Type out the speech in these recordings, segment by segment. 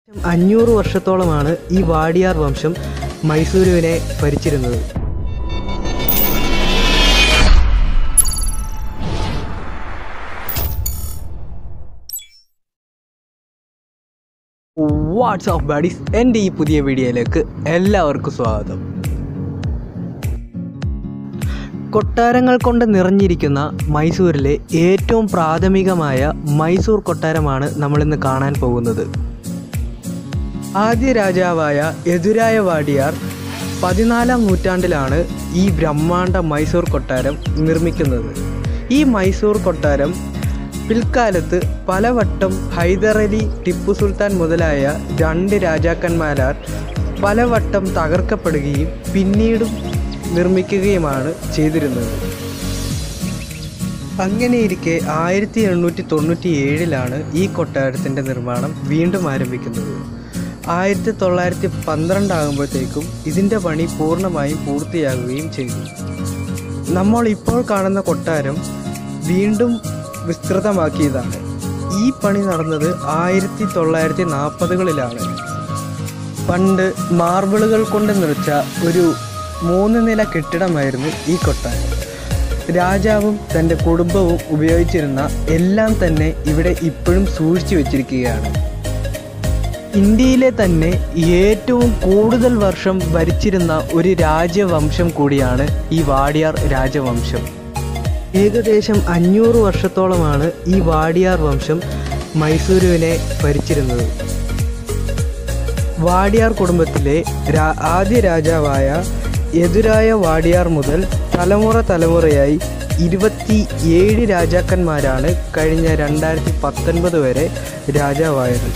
അഞ്ഞൂറ് വർഷത്തോളമാണ് ഈ വാടിയാർ വംശം മൈസൂരുവിനെ ഭരിച്ചിരുന്നത് വാട്സ് ഓഫ് ബാഡീസ് എൻ്റെ ഈ പുതിയ വീഡിയോയിലേക്ക് എല്ലാവർക്കും സ്വാഗതം കൊട്ടാരങ്ങൾ കൊണ്ട് നിറഞ്ഞിരിക്കുന്ന മൈസൂരിലെ ഏറ്റവും പ്രാഥമികമായ മൈസൂർ കൊട്ടാരമാണ് നമ്മളിന്ന് കാണാൻ പോകുന്നത് ആദ്യ രാജാവായ എതുരായ വാടിയാർ പതിനാലാം നൂറ്റാണ്ടിലാണ് ഈ ബ്രഹ്മാണ്ഡ മൈസൂർ കൊട്ടാരം നിർമ്മിക്കുന്നത് ഈ മൈസൂർ കൊട്ടാരം പിൽക്കാലത്ത് പലവട്ടം ഹൈദരലി ടിപ്പു സുൽത്താൻ മുതലായ രണ്ട് രാജാക്കന്മാരാൽ പലവട്ടം തകർക്കപ്പെടുകയും പിന്നീടും നിർമ്മിക്കുകയുമാണ് ചെയ്തിരുന്നത് അങ്ങനെയിരിക്കെ ആയിരത്തി എണ്ണൂറ്റി തൊണ്ണൂറ്റി ഏഴിലാണ് ഈ കൊട്ടാരത്തിൻ്റെ നിർമ്മാണം വീണ്ടും ആരംഭിക്കുന്നത് ആയിരത്തി തൊള്ളായിരത്തി പന്ത്രണ്ട് ആകുമ്പോഴത്തേക്കും ഇതിൻ്റെ പണി പൂർണ്ണമായും പൂർത്തിയാകുകയും ചെയ്തു നമ്മൾ ഇപ്പോൾ കാണുന്ന കൊട്ടാരം വീണ്ടും വിസ്തൃതമാക്കിയതാണ് ഈ പണി നടന്നത് ആയിരത്തി തൊള്ളായിരത്തി നാൽപ്പതുകളിലാണ് പണ്ട് മാർബിളുകൾ കൊണ്ട് നിർച്ച ഒരു മൂന്ന് നില കെട്ടിടമായിരുന്നു ഈ കൊട്ടാരം രാജാവും തൻ്റെ കുടുംബവും ഉപയോഗിച്ചിരുന്ന എല്ലാം തന്നെ ഇവിടെ ഇപ്പോഴും സൂക്ഷിച്ചു വച്ചിരിക്കുകയാണ് ഇന്ത്യയിലെ തന്നെ ഏറ്റവും കൂടുതൽ വർഷം ഭരിച്ചിരുന്ന ഒരു രാജവംശം കൂടിയാണ് ഈ വാടിയാർ രാജവംശം ഏകദേശം അഞ്ഞൂറ് വർഷത്തോളമാണ് ഈ വാടിയാർ വംശം മൈസൂരുവിനെ ഭരിച്ചിരുന്നത് വാടിയാർ കുടുംബത്തിലെ രാ ആദ്യ രാജാവായ എതിരായ വാടിയാർ മുതൽ തലമുറ തലമുറയായി ഇരുപത്തി ഏഴ് രാജാക്കന്മാരാണ് കഴിഞ്ഞ രണ്ടായിരത്തി പത്തൊൻപത് വരെ രാജാവായത്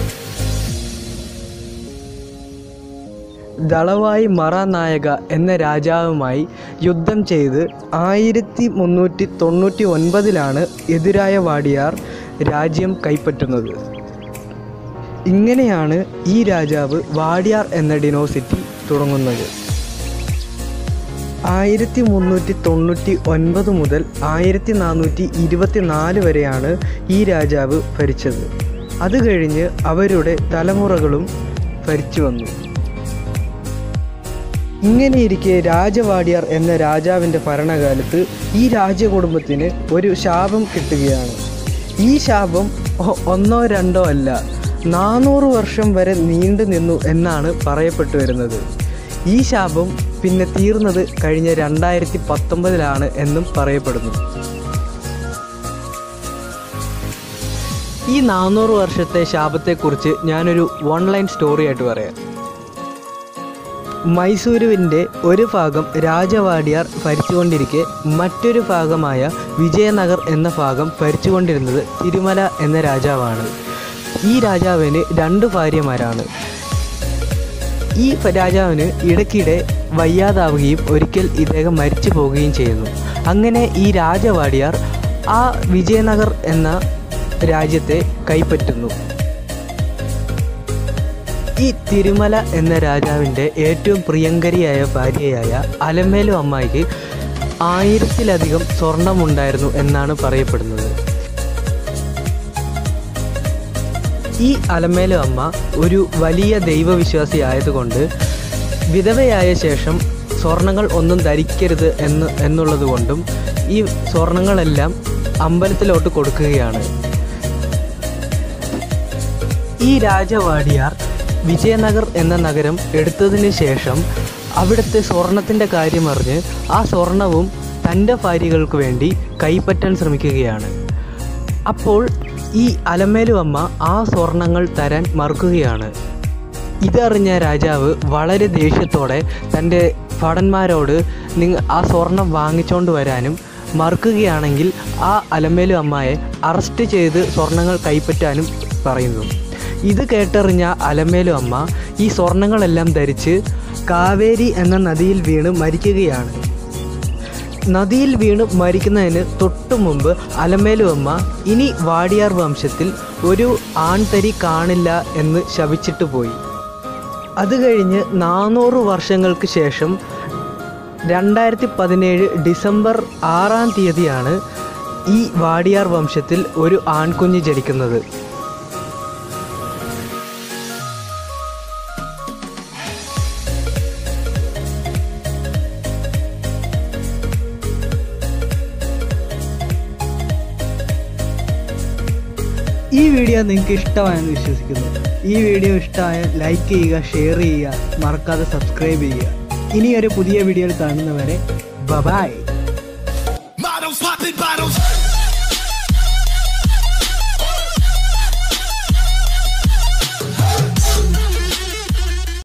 ദളവായി മറ നായക എന്ന രാജാവുമായി യുദ്ധം ചെയ്ത് ആയിരത്തി മുന്നൂറ്റി തൊണ്ണൂറ്റി ഒൻപതിലാണ് എതിരായ വാടിയാർ രാജ്യം കൈപ്പറ്റുന്നത് ഇങ്ങനെയാണ് ഈ രാജാവ് വാടിയാർ എന്ന ഡിനോസിറ്റി തുടങ്ങുന്നത് ആയിരത്തി മുന്നൂറ്റി തൊണ്ണൂറ്റി ഒൻപത് മുതൽ ആയിരത്തി നാനൂറ്റി ഇരുപത്തി നാല് വരെയാണ് ഈ രാജാവ് ഭരിച്ചത് അത് കഴിഞ്ഞ് അവരുടെ തലമുറകളും ഭരിച്ചു വന്നു ഇങ്ങനെയിരിക്കെ രാജവാടിയാർ എന്ന രാജാവിൻ്റെ ഭരണകാലത്ത് ഈ രാജകുടുംബത്തിന് ഒരു ശാപം കിട്ടുകയാണ് ഈ ശാപം ഒ- ഒന്നോ രണ്ടോ അല്ല നാനൂറ് വർഷം വരെ നീണ്ടു നിന്നു എന്നാണ് പറയപ്പെട്ടു വരുന്നത് ഈ ശാപം പിന്നെ തീർന്നത് കഴിഞ്ഞ രണ്ടായിരത്തി പത്തൊമ്പതിലാണ് എന്നും പറയപ്പെടുന്നു ഈ നാനൂറ് വർഷത്തെ ശാപത്തെക്കുറിച്ച് ഞാനൊരു വൺ ലൈൻ സ്റ്റോറി ആയിട്ട് പറയാം മൈസൂരുവിൻ്റെ ഒരു ഭാഗം രാജവാടിയാർ ഭരിച്ചുകൊണ്ടിരിക്കെ മറ്റൊരു ഭാഗമായ വിജയനഗർ എന്ന ഭാഗം ഭരിച്ചുകൊണ്ടിരുന്നത് തിരുമല എന്ന രാജാവാണ് ഈ രാജാവിന് രണ്ട് ഭാര്യമാരാണ് ഈ പ- രാജാവിന് ഇടയ്ക്കിടെ വയ്യാതാവുകയും ഒരിക്കൽ ഇദ്ദേഹം മരിച്ചു പോവുകയും ചെയ്യുന്നു അങ്ങനെ ഈ രാജവാടിയാർ ആ വിജയനഗർ എന്ന രാജ്യത്തെ കൈപ്പറ്റുന്നു ഈ തിരുമല എന്ന രാജാവിൻ്റെ ഏറ്റവും പ്രിയങ്കരിയായ ഭാര്യയായ അലമേലു അമ്മായിക്ക് ആയിരത്തിലധികം സ്വർണമുണ്ടായിരുന്നു എന്നാണ് പറയപ്പെടുന്നത് ഈ അലമേലു അമ്മ ഒരു വലിയ ദൈവവിശ്വാസി ആയതുകൊണ്ട് വിധവയായ ശേഷം സ്വർണങ്ങൾ ഒന്നും ധരിക്കരുത് എന്ന് എന്നുള്ളത് കൊണ്ടും ഈ സ്വർണങ്ങളെല്ലാം അമ്പലത്തിലോട്ട് കൊടുക്കുകയാണ് ഈ രാജവാടിയാർ വിജയനഗർ എന്ന നഗരം എടുത്തതിന് ശേഷം അവിടുത്തെ സ്വർണത്തിൻ്റെ കാര്യമറിഞ്ഞ് ആ സ്വർണവും തൻ്റെ ഭാര്യകൾക്ക് വേണ്ടി കൈപ്പറ്റാൻ ശ്രമിക്കുകയാണ് അപ്പോൾ ഈ അലമേലു അമ്മ ആ സ്വർണങ്ങൾ തരാൻ മറുക്കുകയാണ് ഇതറിഞ്ഞ രാജാവ് വളരെ ദേഷ്യത്തോടെ തൻ്റെ ഭടന്മാരോട് നിങ്ങ ആ സ്വർണം വാങ്ങിച്ചുകൊണ്ട് വരാനും മറുക്കുകയാണെങ്കിൽ ആ അലമേലു അമ്മയെ അറസ്റ്റ് ചെയ്ത് സ്വർണങ്ങൾ കൈപ്പറ്റാനും പറയുന്നു ഇത് കേട്ടറിഞ്ഞ അലമേലു അമ്മ ഈ സ്വർണങ്ങളെല്ലാം ധരിച്ച് കാവേരി എന്ന നദിയിൽ വീണ് മരിക്കുകയാണ് നദിയിൽ വീണ് മരിക്കുന്നതിന് തൊട്ടു മുമ്പ് അലമേലു അമ്മ ഇനി വാടിയാർ വംശത്തിൽ ഒരു ആൺതരി കാണില്ല എന്ന് ശപിച്ചിട്ട് പോയി അത് കഴിഞ്ഞ് നാനൂറ് വർഷങ്ങൾക്ക് ശേഷം രണ്ടായിരത്തി പതിനേഴ് ഡിസംബർ ആറാം തീയതിയാണ് ഈ വാടിയാർ വംശത്തിൽ ഒരു ആൺകുഞ്ഞ് ജനിക്കുന്നത് ഈ വീഡിയോ നിങ്ങൾക്ക് ഇഷ്ടമായെന്ന് വിശ്വസിക്കുന്നു ഈ വീഡിയോ ഇഷ്ടമായാൽ ലൈക്ക് ചെയ്യുക ഷെയർ ചെയ്യുക മറക്കാതെ സബ്സ്ക്രൈബ് ചെയ്യുക ഇനി ഒരു പുതിയ വീഡിയോയിൽ കാണുന്നവരെ ബബായ് Models popping bottles.